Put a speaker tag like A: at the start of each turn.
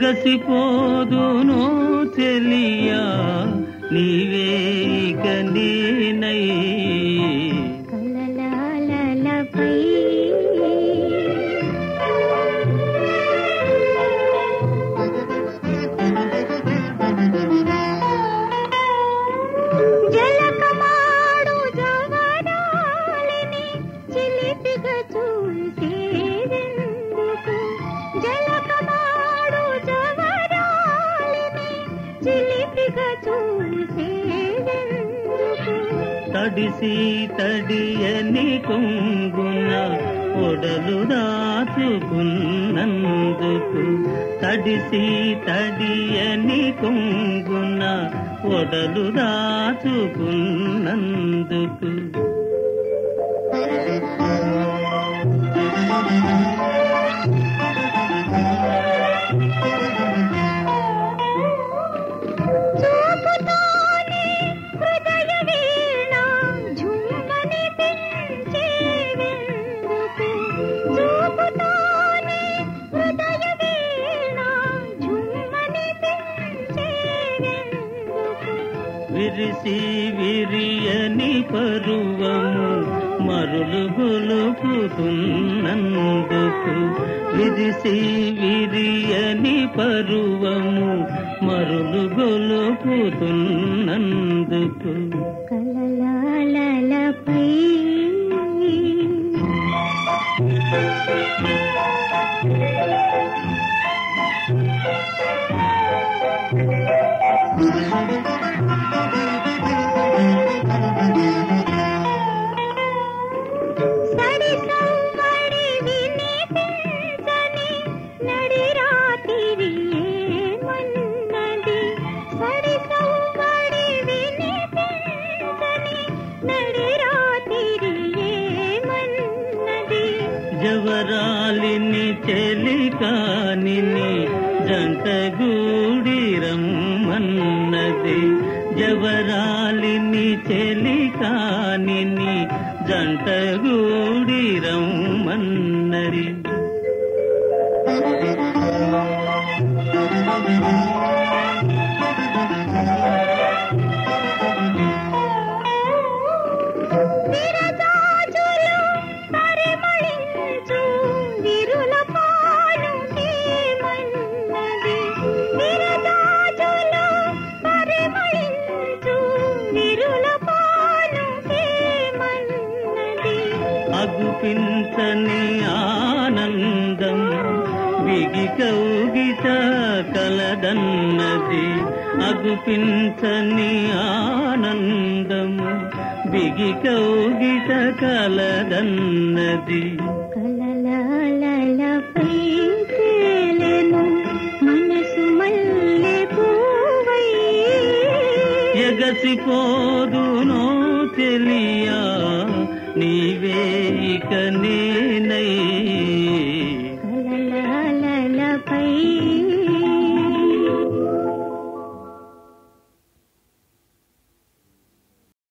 A: ఎగసిపోదునో చెలియా నీవే ఇక నేనై
B: కలలాలలపై జలకమాడు జవరాలిని చిలిపిగా చూసేదెందుకు జలకమాడు జవరాలిని చిలిపిగా చూసేదెందుకు
A: తడిసి తడియని కొంగున ఒడలు దాచుకున్నందుకు తడిసి తడియని కొంగున ఒడలు దాచుకున్నందుకు
B: చూపుతోనే హృదయ వీణ ఝుమ్మని పెంచేవెందుకు చూపుతోనే హృదయ వీణ ఝుమ్మని పెంచేవెందుకు
A: విరిసి విరియని పరువము మరులు గొలుపుతున్నందుకు విరిసి విరియని పరువము మరులు గొలుపుతున్నందుకు
B: కలలాలపై సడి సవ్వడి వినిపించని నడి రాత్రి ఏమన్నది సడి సవ్వడి వినిపించని నడి రాత్రి ఏమన్నది
A: జవరాలిని చెలికానిని జంటగూడి రమ్మన్నది జవరాలిని చెలికానిని జంటగూడి రమ్మన్నది
B: విరజాజులు పరిమళించు విరుల పాలు ఏమన్నది విరజాజులు పరిమళించు విరుల పాలు ఏమన్నది
A: అగుపించని ఆనందం బిగి కౌగిట కలదన్నది అగుపించని ఆనందము బిగి కౌగిట కలదన్నది
B: కలలాలపై తేలెను మనసు మల్లె పూవై
A: ఎగసిపోదునో తెలియా నీవే ఇక నేనై
B: కలలాలపై